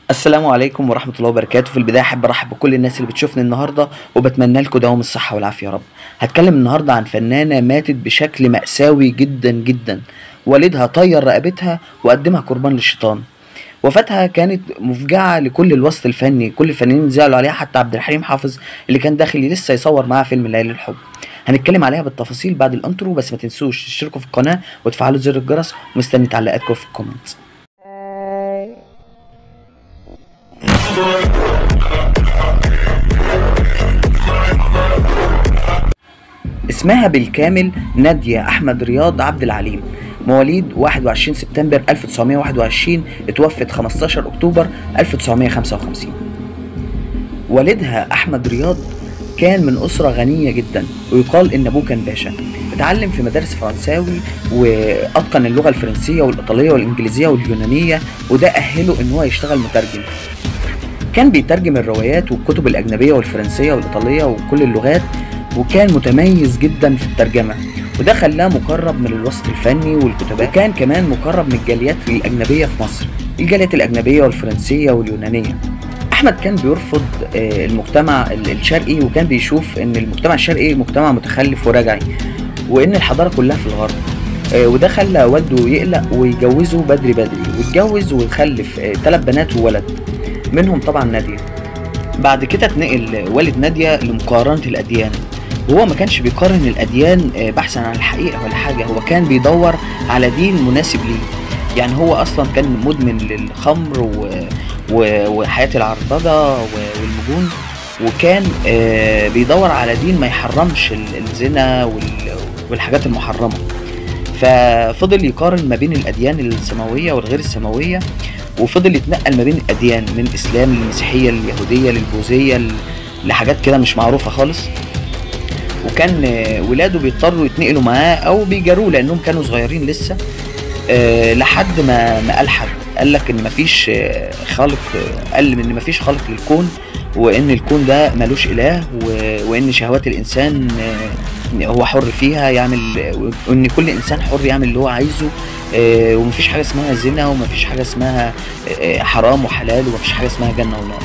السلام عليكم ورحمة الله وبركاته في البداية أحب أرحب بكل الناس اللي بتشوفني النهاردة وبتمنى لكم دوام الصحة والعافية يا رب هتكلم النهاردة عن فنانة ماتت بشكل مأساوي جدا جدا والدها طير رقبتها وقدمها قربان للشيطان وفاتها كانت مفجعة لكل الوسط الفني كل الفنانين زعلوا عليها حتى عبد الحليم حافظ اللي كان داخل لسه يصور معاها فيلم ليالي الحب هنتكلم عليها بالتفاصيل بعد الانترو بس ما تنسوش تشتركوا في القناة وتفعلوا زر الجرس ومستني تعليقاتكم في الكومنتس اسمها بالكامل نادية أحمد رياض عبد العليم مواليد 21 سبتمبر 1921 اتوفت 15 أكتوبر 1955 والدها أحمد رياض كان من أسرة غنية جدا ويقال إن أبوه كان باشا اتعلم في مدارس فرنساوي وأتقن اللغة الفرنسية والإيطالية والإنجليزية واليونانية وده أهله إن هو يشتغل مترجم كان بيترجم الروايات والكتب الأجنبية والفرنسية والإيطالية وكل اللغات وكان متميز جدا في الترجمة وده خلاه مقرب من الوسط الفني والكتباء وكان كمان مقرب من الجاليات الأجنبية في مصر الجاليات الأجنبية والفرنسية واليونانية أحمد كان بيرفض آه، المجتمع ال- الشرقي وكان بيشوف إن المجتمع الشرقي مجتمع متخلف ورجعي وإن الحضارة كلها في الغرب آه، وده خلى والده يقلق ويجوزه بدري بدري واتجوز وخلف ثلاث بنات وولد منهم طبعا نادية بعد كده اتنقل والد نادية لمقارنة الأديان وهو ما كانش بيقارن الأديان آه، بحثا عن الحقيقة ولا حاجة هو كان بيدور على دين مناسب ليه يعني هو أصلا كان مدمن للخمر و... و... وحياة العربجة و... والمجون وكان آه، بيدور على دين ما يحرمش ال- الزنا وال... والحاجات المحرمة ففضل يقارن ما بين الأديان السماوية والغير السماوية وفضل يتنقل ما بين الأديان من الإسلام للمسيحية لليهودية للبوذية ل- لحاجات كده مش معروفة خالص وكان آه، ولاده بيضطروا يتنقلوا معاه او بيجاروه لانهم كانوا صغيرين لسه آه، لحد ما ما قال حد قال لك ان مفيش آه، خالق آه، قال ان مفيش خالق للكون وان الكون ده ملوش اله و- وان شهوات الانسان آه، هو حر فيها يعمل وان كل انسان حر يعمل اللي هو عايزه آه، ومفيش حاجه اسمها زنا ومفيش حاجه اسمها آه، حرام وحلال ومفيش حاجه اسمها جنه ونار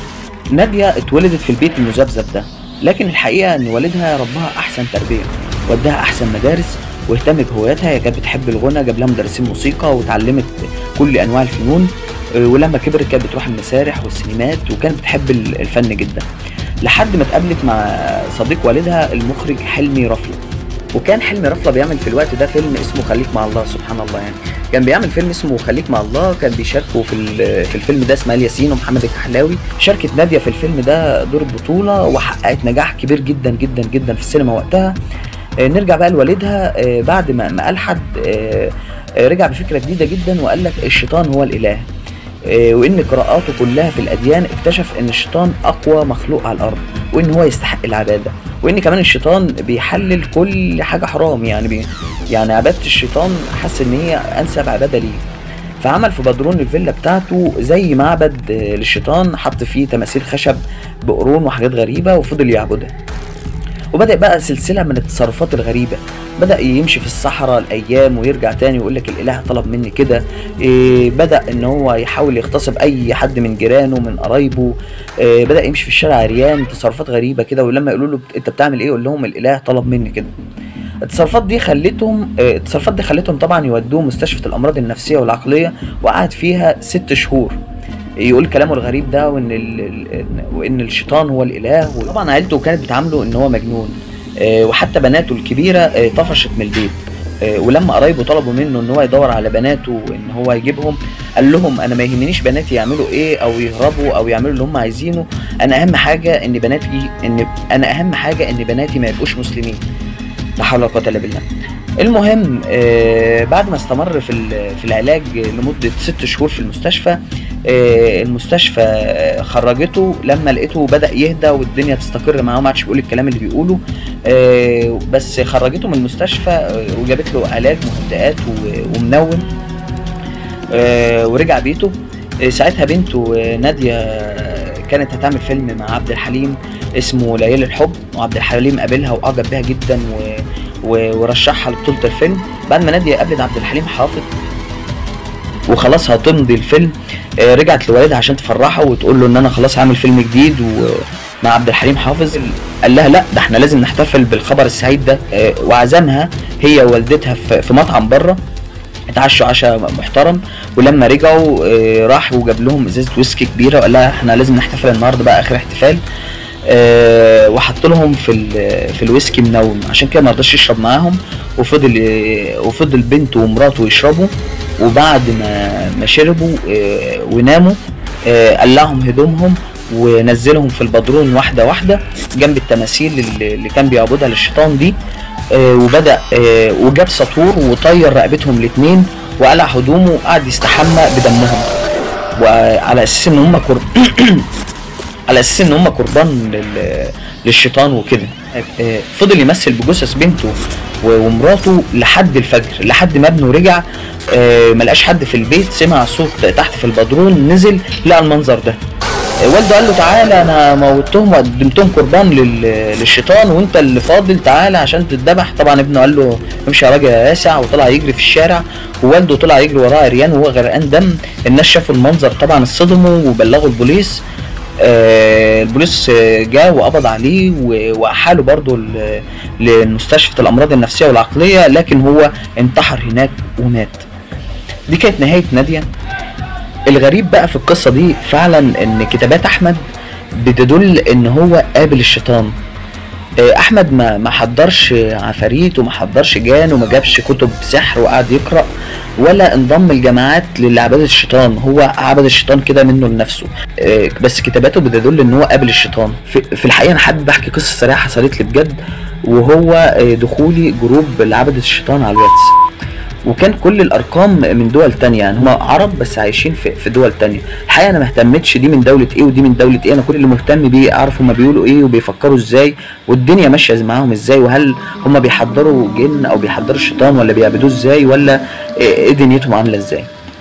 نادية اتولدت في البيت المذبذب ده لكن الحقيقة ان والدها ربها احسن تربية وداها احسن مدارس واهتم بهواياتها هي كانت بتحب الغنى جاب لها مدرسين موسيقى واتعلمت كل انواع الفنون آه، ولما كبرت كانت بتروح المسارح والسينمات وكانت بتحب ال- الفن جدا لحد ما اتقابلت مع صديق والدها المخرج حلمي رفلة وكان حلمي رفلة بيعمل في الوقت ده فيلم اسمه خليك مع الله سبحان الله يعني كان بيعمل فيلم اسمه خليك مع الله كان بيشاركوا في ال- في الفيلم ده اسماعيل ياسين ومحمد الكحلاوي شاركت نادية في الفيلم ده دور البطولة وحققت نجاح كبير جدا جدا جدا في السينما وقتها آه، نرجع بقى لوالدها آه، بعد ما ما قال حد آه، آه، رجع بفكرة جديدة جدا وقال لك الشيطان هو الإله آه، وإن قراءاته كلها في الأديان اكتشف إن الشيطان أقوى مخلوق على الأرض وإن هو يستحق العبادة وإن كمان الشيطان بيحلل كل حاجة حرام يعني بي يعني عبادة الشيطان حس إن هي أنسب عبادة ليه فعمل في بدرون الفيلا بتاعته زي معبد آه، للشيطان حط فيه تماثيل خشب بقرون وحاجات غريبة وفضل يعبدها وبدأ بقى سلسلة من التصرفات الغريبة بدأ يمشي في الصحراء الأيام ويرجع تاني ويقول لك الإله طلب مني كده إيه بدأ إن هو يحاول يغتصب أي حد من جيرانه من قرايبه إيه بدأ يمشي في الشارع عريان تصرفات غريبة كده ولما يقولوا له أنت بتعمل إيه يقول لهم الإله طلب مني كده التصرفات دي خلتهم آه، التصرفات دي خلتهم طبعا يودوه مستشفى الامراض النفسيه والعقليه وقعد فيها ست شهور يقول كلامه الغريب ده وان ال... ال- وان الشيطان هو الاله وطبعا عيلته كانت بتعامله ان هو مجنون آه، وحتى بناته الكبيره آه، طفشت من البيت آه، ولما قرايبه طلبوا منه ان هو يدور على بناته وان هو يجيبهم قال لهم انا ما يهمنيش بناتي يعملوا ايه او يهربوا او يعملوا اللي هم عايزينه انا اهم حاجه ان بناتي ان انا اهم حاجه ان بناتي ما يبقوش مسلمين لا حول ولا قوه الا بالله المهم آه، بعد ما استمر في ال- في العلاج لمده ست شهور في المستشفى آه، المستشفى آه، خرجته لما لقيته بدا يهدى والدنيا تستقر معاه ما عادش بيقول الكلام اللي بيقوله آه، بس خرجته من المستشفى آه، وجابت له علاج مهدئات و- ومنوم آه، ورجع بيته آه، ساعتها بنته آه، ناديه آه، كانت هتعمل فيلم مع عبد الحليم اسمه ليالي الحب وعبد الحليم قابلها واعجب بيها جدا و... و... ورشحها لبطوله الفيلم بعد ما ناديه قابلت عبد الحليم حافظ وخلاص هتمضي الفيلم آه، رجعت لوالدها عشان تفرحه وتقول له ان انا خلاص هعمل فيلم جديد ومع عبد الحليم حافظ قال لها لا ده احنا لازم نحتفل بالخبر السعيد ده آه، وعزمها هي ووالدتها في في مطعم بره اتعشوا عشاء محترم ولما رجعوا آه، راح وجاب لهم ازازه ويسكي كبيره وقال لها احنا لازم نحتفل النهارده بقى اخر احتفال آه، وحط لهم في ال- في الويسكي منوم عشان كده ما رضاش يشرب معاهم وفضل وفضل بنته ومراته يشربوا وبعد ما ما شربوا آه، وناموا آه، قلعهم هدومهم ونزلهم في البدرون واحده واحده جنب التماثيل اللي اللي كان بيعبدها للشيطان دي آه، وبدا آه، وجاب سطور وطير رقبتهم الاثنين وقلع هدومه وقعد يستحمى بدمهم وعلى اساس ان هم كر... على اساس ان هم قربان لل... للشيطان وكده آه، فضل يمثل بجثث بنته و- ومراته لحد الفجر لحد ما ابنه رجع آه، ما لقاش حد في البيت سمع صوت تحت في البدرون نزل لقى المنظر ده آه، والده قال له تعالى انا موتهم وقدمتهم قربان لل... للشيطان وانت اللي فاضل تعالى عشان تتذبح طبعا ابنه قال له امشي يا راجل يا ياسع وطلع يجري في الشارع ووالده طلع يجري وراه عريان وهو غرقان دم الناس شافوا المنظر طبعا اتصدموا وبلغوا البوليس آه، البوليس آه، جه وقبض عليه و- واحاله برضه ل- لمستشفى الامراض النفسيه والعقليه لكن هو انتحر هناك ومات دي كانت نهايه ناديه الغريب بقى في القصه دي فعلا ان كتابات احمد بتدل ان هو قابل الشيطان آه، احمد ما ما حضرش عفاريت وما حضرش جان وما جابش كتب سحر وقعد يقرا ولا انضم الجماعات لعبادة الشيطان هو عبد الشيطان كده منه لنفسه آه، بس كتاباته بتدل ان هو قابل الشيطان في, في الحقيقه انا حابب احكي قصه سريعه حصلت لي بجد وهو آه، دخولي جروب لعبدة الشيطان على الواتس وكان كل الارقام من دول تانية يعني هم عرب بس عايشين في, في دول تانية الحقيقه انا ما اهتمتش دي من دوله ايه ودي من دوله ايه انا كل اللي مهتم بيه اعرف هم بيقولوا ايه وبيفكروا ازاي والدنيا ماشيه معاهم ازاي وهل هم بيحضروا جن او بيحضروا الشيطان ولا بيعبدوه ازاي ولا ايه دنيتهم عامله ازاي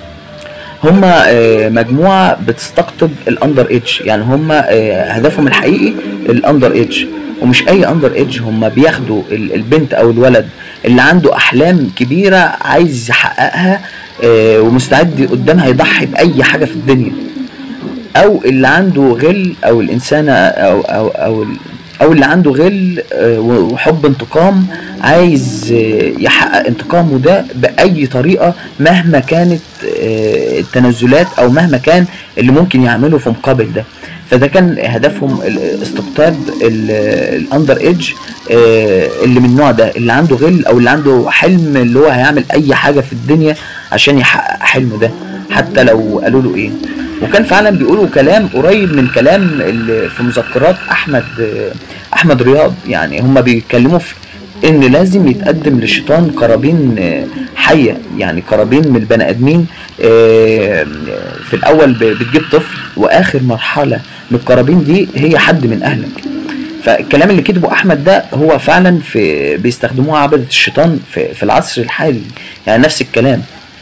هم مجموعه بتستقطب الاندر ايدج يعني هم هدفهم الحقيقي الاندر ايدج ومش اي اندر ايدج هم بياخدوا ال- البنت او الولد اللي عنده احلام كبيره عايز يحققها آه، ومستعد قدامها يضحي باي حاجه في الدنيا او اللي عنده غل او الانسانه او او او ال- او اللي عنده غل آه، وحب انتقام عايز آه، يحقق انتقامه ده باي طريقه مهما كانت آه، التنازلات او مهما كان اللي ممكن يعمله في مقابل ده فده كان هدفهم ال- استقطاب الاندر ايدج اللي من النوع ده اللي عنده غل او اللي عنده حلم اللي هو هيعمل اي حاجه في الدنيا عشان يحقق حلمه ده حتى لو قالوا له ايه وكان فعلا بيقولوا كلام قريب من كلام اللي في مذكرات احمد احمد رياض يعني هم بيتكلموا في ان لازم يتقدم للشيطان قرابين آه، حيه يعني قرابين من البني ادمين آه، في الاول ب- بتجيب طفل واخر مرحله من القرابين دي هي حد من اهلك فالكلام اللي كتبه احمد ده هو فعلا في بيستخدموه عبدة الشيطان في, في العصر الحالي يعني نفس الكلام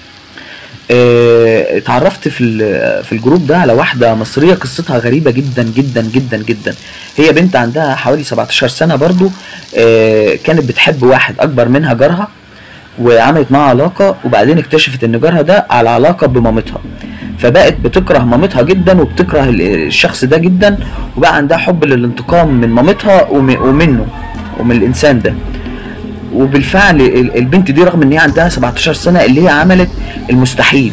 آه، اتعرفت في ال- في الجروب ده على واحده مصريه قصتها غريبه جدا جدا جدا جدا هي بنت عندها حوالي 17 سنه برضو آه، كانت بتحب واحد اكبر منها جارها وعملت معاه علاقه وبعدين اكتشفت ان جارها ده على علاقه بمامتها فبقت بتكره مامتها جدا وبتكره ال- الشخص ده جدا وبقى عندها حب للانتقام من مامتها وم- ومنه ومن الانسان ده وبالفعل ال- البنت دي رغم ان هي عندها 17 سنه اللي هي عملت المستحيل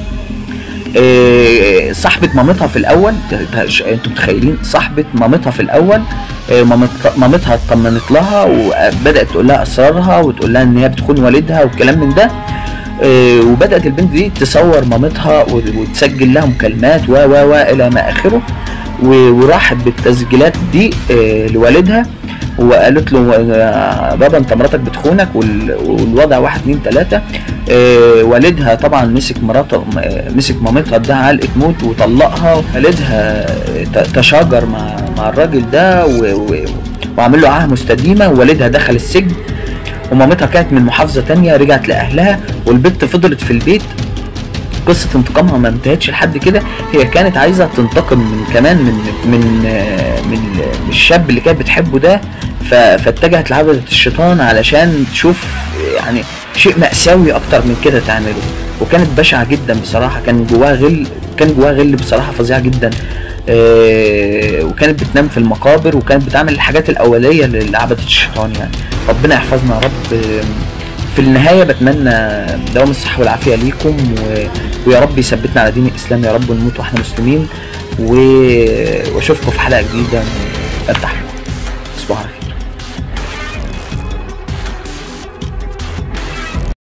آه، صاحبة مامتها في الأول ت- ت- انتوا متخيلين صاحبة مامتها في الأول آه، مامت- مامتها اطمنت لها وبدأت تقول لها أسرارها وتقول لها إن هي بتخون والدها والكلام من ده آه، وبدأت البنت دي تصور مامتها و- وتسجل لها مكالمات و و و إلى ما آخره و- وراحت بالتسجيلات دي آه، لوالدها وقالت له آه، بابا انت مراتك بتخونك وال- والوضع واحد اتنين تلاته آه، والدها طبعا مسك مراته آه، مسك مامتها اداها علقه موت وطلقها والدها ت- تشاجر مع مع الراجل ده و- و- وعمل له عاهه مستديمه ووالدها دخل السجن ومامتها كانت من محافظه تانية رجعت لاهلها والبنت فضلت في البيت قصه انتقامها ما انتهتش لحد كده هي كانت عايزه تنتقم من كمان من من آه، من من الشاب اللي كانت بتحبه ده ف- فاتجهت لعبده الشيطان علشان تشوف يعني شيء مأساوي اكتر من كده تعمله وكانت بشعه جدا بصراحه كان جواها غل كان جواها غل بصراحه فظيع جدا آه، وكانت بتنام في المقابر وكانت بتعمل الحاجات الاوليه لعبده الشيطان يعني ربنا يحفظنا يا رب آه، في النهايه بتمنى دوام الصحه والعافيه ليكم و... ويا رب يثبتنا على دين الاسلام يا رب ونموت واحنا مسلمين و... واشوفكم في حلقه جديده من فتح تصبحوا على خير